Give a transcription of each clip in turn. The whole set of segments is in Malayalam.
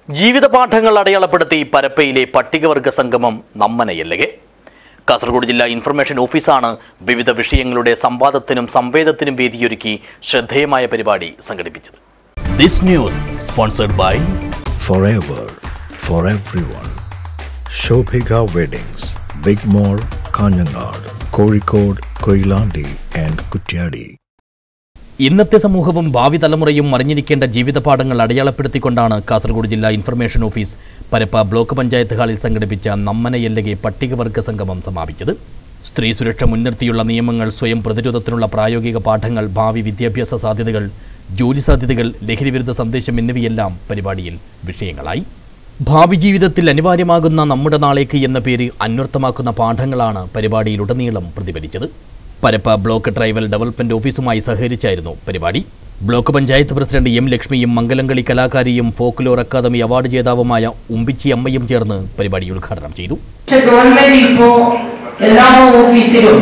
ജീവിതപാഠങ്ങൾ അടയാളപ്പെടുത്തി പരപ്പയിലെ പട്ടികവർഗ സംഗമം നമ്മനയല്ലകെ കാസർഗോഡ് ജില്ലാ ഇൻഫർമേഷൻ ഓഫീസാണ് വിവിധ വിഷയങ്ങളുടെ സംവാദത്തിനും സംവേദത്തിനും വേദിയൊരുക്കി ശ്രദ്ധേയമായ പരിപാടി സംഘടിപ്പിച്ചത് this news sponsored by forever for everyone. Shobhika Weddings, Big Mall, Kanyanad, Kozhikode, Koilandi and Kutyadi. ഇന്നത്തെ സമൂഹവും ഭാവി തലമുറയും അറിഞ്ഞിരിക്കേണ്ട ജീവിതപാഠങ്ങൾ അടയാളപ്പെടുത്തിക്കൊണ്ടാണ് കാസർഗോഡ് ജില്ലാ information office Parappa block panchayat ഹാളിൽ സംഘടിപ്പിച്ച നമ്മനയല്ലകെ പട്ടികവർഗ സംഗമം സമാപിച്ചത് സ്ത്രീ സുരക്ഷ മുൻനിർത്തിയുള്ള നിയമങ്ങൾ സ്വയം പ്രതിരോധത്തിനുള്ള പ്രായോഗിക പാഠങ്ങൾ ഭാവി വിദ്യാഭ്യാസ സാധ്യതകൾ ജോലി സാധ്യതകൾ ലഹരിവിരുദ്ധ സന്ദേശം എന്നിവയെല്ലാം പരിപാടിയിൽ വിഷയങ്ങളായി ഭാവി ജീവിതത്തിൽ അനിവാര്യമാകുന്ന നമ്മുടെ നാളേക്ക് എന്ന പേര് അന്വർത്ഥമാക്കുന്ന പാഠങ്ങളാണ് പരിപാടിയിലുടനീളം പ്രതിഫലിച്ചത് പരപ്പ ബ്ലോക്ക് ട്രൈബൽ ഡെവലപ്മെന്റ് ഓഫീസുമായി സഹകരിച്ചായിരുന്നു പരിപാടി ബ്ലോക്ക് പഞ്ചായത്ത് പ്രസിഡന്റ് എം ലക്ഷ്മിയും മംഗലംകളി കലാകാരിയും ഫോക്ലോർ അക്കാദമി അവാർഡ് ജേതാവുമായ ഉമ്പിച്ചി അമ്മയും ചേർന്ന് പരിപാടി ഉദ്ഘാടനം ചെയ്തു പക്ഷെ ഗവൺമെന്റ് ഇപ്പോ എല്ലാ ഓഫീസിലും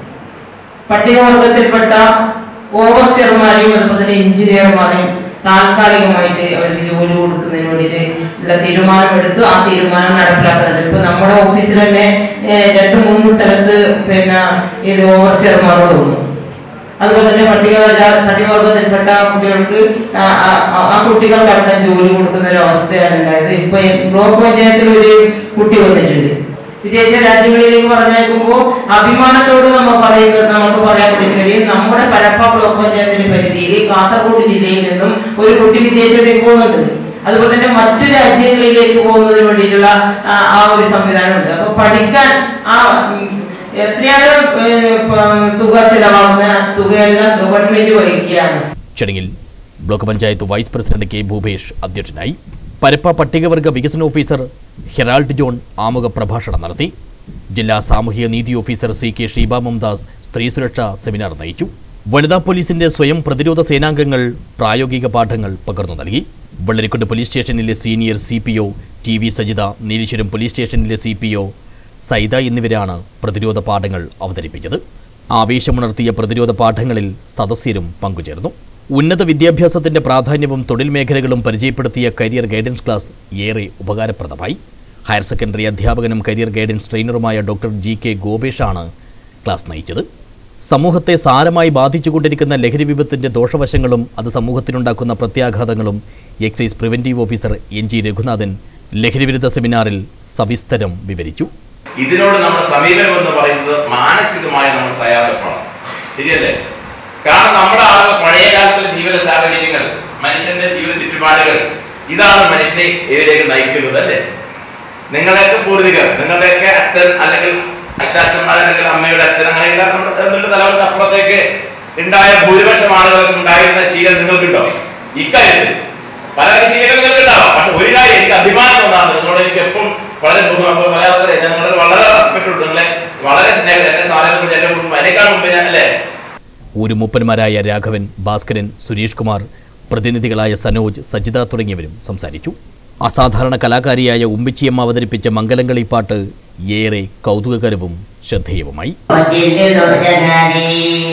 പട്ടികവർഗത്തിൽപ്പെട്ട ഓവർസിയർമാരെയും അതുപോലെ തന്നെ എഞ്ചിനീയർമാരെയും താൽക്കാലികമായിട്ട് അവർക്ക് ജോലി കൊടുക്കുന്നതിന് വേണ്ടിയിട്ട് ഉള്ള തീരുമാനമെടുത്തു ആ തീരുമാനം നടപ്പിലാക്കുന്നുണ്ട് ഇപ്പൊ നമ്മുടെ ഓഫീസിൽ തന്നെ ഏഹ്, രണ്ട് മൂന്ന് സ്ഥലത്ത് പിന്നെ ഇത് ഓവർസിയർമാരോട് വന്നു അതുപോലെ തന്നെ പട്ടിക പട്ടികവർഗത്തിൽപ്പെട്ട കുട്ടികൾക്ക് ആ ആ- ആ കുട്ടികൾക്ക് അവിടെ ജോലി കൊടുക്കുന്ന ഒരു അവസ്ഥയാണ് ഉണ്ടായത് ഇപ്പൊ ബ്ലോക്ക് പഞ്ചായത്തിൽ ഒരു കുട്ടി വന്നിട്ടുണ്ട് വിദേശ രാജ്യങ്ങളിലേക്ക് പറഞ്ഞേക്കുമ്പോൾ അഭിമാനത്തോട് നമ്മൾ പറയുന്നത് നമുക്ക് പറയാൻ പറ്റുന്ന കാര്യം നമ്മുടെ പരപ്പ ബ്ലോക്ക് പഞ്ചായത്തിന്റെ പരിധിയിൽ കാസർഗോഡ് ജില്ലയിൽ നിന്നും ഒരു കുട്ടി വിദേശത്തേക്ക് പോകുന്നുണ്ട് അതുപോലെ തന്നെ മറ്റു രാജ്യങ്ങളിലേക്ക് പോകുന്നതിന് വേണ്ടിയിട്ടുള്ള ആ ആ ഒരു സംവിധാനമുണ്ട് അപ്പൊ പഠിക്കാൻ ആ ഉം, എത്രയാണ് ഏഹ്, പ- തുക ചെലവാകുന്ന ആ തുകയെല്ലാം ഗവൺമെന്റ് വഹിക്കുകയാണ് ചടങ്ങിൽ block panchayat vice president K Bhupesh അധ്യക്ഷനായി പരപ്പ പട്ടികവർഗ വികസന ഓഫീസർ ഹെറാൾഡ് ജോൺ ആമുഖ പ്രഭാഷണം നടത്തി ജില്ലാ സാമൂഹിക നീതി officer C K Sheeba Mumtaz സ്ത്രീ സുരക്ഷാ സെമിനാർ നയിച്ചു വനിതാ പോലീസിന്റെ സ്വയം പ്രതിരോധ സേനാംഗങ്ങൾ പ്രായോഗിക പാഠങ്ങൾ പകർന്നു നൽകി വെള്ളരിക്കുണ്ട് പോലീസ് സ്റ്റേഷനിലെ senior C P O T V Sajitha Nileshwaram police സ്റ്റേഷനിലെ സി പി ഒ സൈത എന്നിവരാണ് പ്രതിരോധ പാഠങ്ങൾ അവതരിപ്പിച്ചത് ആവേശമുണർത്തിയ പ്രതിരോധ പാഠങ്ങളിൽ സദസ്യരും പങ്കുചേർന്നു ഉന്നത വിദ്യാഭ്യാസത്തിന്റെ പ്രാധാന്യവും തൊഴിൽ മേഖലകളും പരിചയപ്പെടുത്തിയ കരിയർ ഗൈഡൻസ് ക്ലാസ് ഏറെ ഉപകാരപ്രദമായി ഹയർ സെക്കൻഡറി അധ്യാപകനും കരിയർ ഗൈഡൻസ് ട്രെയിനറുമായ ഡോക്ടർ ജി കെ ഗോപേഷാണ് ക്ലാസ് നയിച്ചത് സമൂഹത്തെ സാരമായി ബാധിച്ചുകൊണ്ടിരിക്കുന്ന ലഹരി വിപത്തിന്റെ ദോഷവശങ്ങളും അത് സമൂഹത്തിനുണ്ടാക്കുന്ന പ്രത്യാഘാതങ്ങളും excise preventive officer N G Raghunathan ലഹരിവിരുദ്ധ സെമിനാറിൽ സവിസ്തരം വിവരിച്ചു ഇതിനോട് നമ്മുടെ സമീപനം എന്ന് പറയുന്നത് മാനസികമായി നമ്മൾ തയ്യാറെടുക്കണം ശരിയല്ലേ കാരണം നമ്മുടെ ആളുകൾ പഴയ കാലത്തിലെ ജീവിത സാഹചര്യങ്ങൾ മനുഷ്യന്റെ ജീവിത ചുറ്റുപാടുകൾ ഇതാണ് മനുഷ്യനെ ഇതിലേക്ക് നയിക്കുന്നത് അല്ലേ നിങ്ങളുടെയൊക്കെ പൂർവികർ നിങ്ങളുടെയൊക്കെ അച്ഛൻ അല്ലെങ്കിൽ അച്ചാച്ചന്മാർ അല്ലെങ്കിൽ അമ്മയുടെ അച്ഛൻ അങ്ങനെയുള്ള നമ്മുടെ എന്നുള്ള തലമുറക്ക് അപ്പുറത്തേക്ക് ഉണ്ടായ ഭൂരിപക്ഷം ആളുകൾക്ക് ഉണ്ടായിരുന്ന ശീലം നിങ്ങൾക്കുണ്ടോ ഇക്കാര്യത്തിൽ പല ശീലങ്ങൾ നിങ്ങൾക്കുണ്ടാവാം പക്ഷെ ഒരു കാര്യം എനിക്ക് അഭിമാനം തോന്നാണ് നിങ്ങളോട് എനിക്ക് എപ്പോഴും വളരെ ബഹുമാനം പല ആൾക്കാരെ ഞാൻ നിങ്ങളോട് വളരെ റെസ്പെക്ട് ഉണ്ട് നിങ്ങളെ വളരെ സ്നേഹം എന്റെ സാധനങ്ങൾ കൊണ്ട് എന്റെ കുടുംബം അതിനേക്കാൾ മുമ്പ് ഞാൻ അല്ലേ ഊരുമൂപ്പന്മാരായ രാഘവൻ ഭാസ്കരൻ സുരേഷ് കുമാർ പ്രതിനിധികളായ സനോജ് സജിത തുടങ്ങിയവരും സംസാരിച്ചു അസാധാരണ കലാകാരിയായ ഉമ്പിച്ചിയമ്മ അവതരിപ്പിച്ച മംഗലംകളി പാട്ട് ഏറെ കൗതുകകരവും ശ്രദ്ധേയവുമായി ഒത്തിരി ദുർജനതേ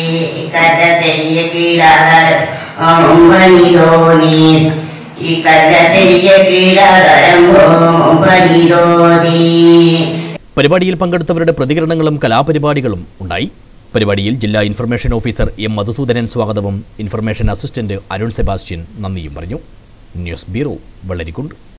കഥ തെരിയ കീഴാകാരം ഒമ്പനിതോനി ഈ കഥ തെരിയ കീഴാകാരം ഒമ്പനിതോനി പരിപാടിയിൽ പങ്കെടുത്തവരുടെ പ്രതികരണങ്ങളും കലാപരിപാടികളും ഉണ്ടായി പരിപാടിയിൽ ജില്ലാ ഇൻഫർമേഷൻ ഓഫീസർ എം മധുസൂദനൻ സ്വാഗതവും ഇൻഫർമേഷൻ അസിസ്റ്റന്റ് അരുൺ സെബാസ്റ്റ്യൻ നന്ദിയും പറഞ്ഞു ന്യൂസ് ബ്യൂറോ വെള്ളരിക്കുണ്ട്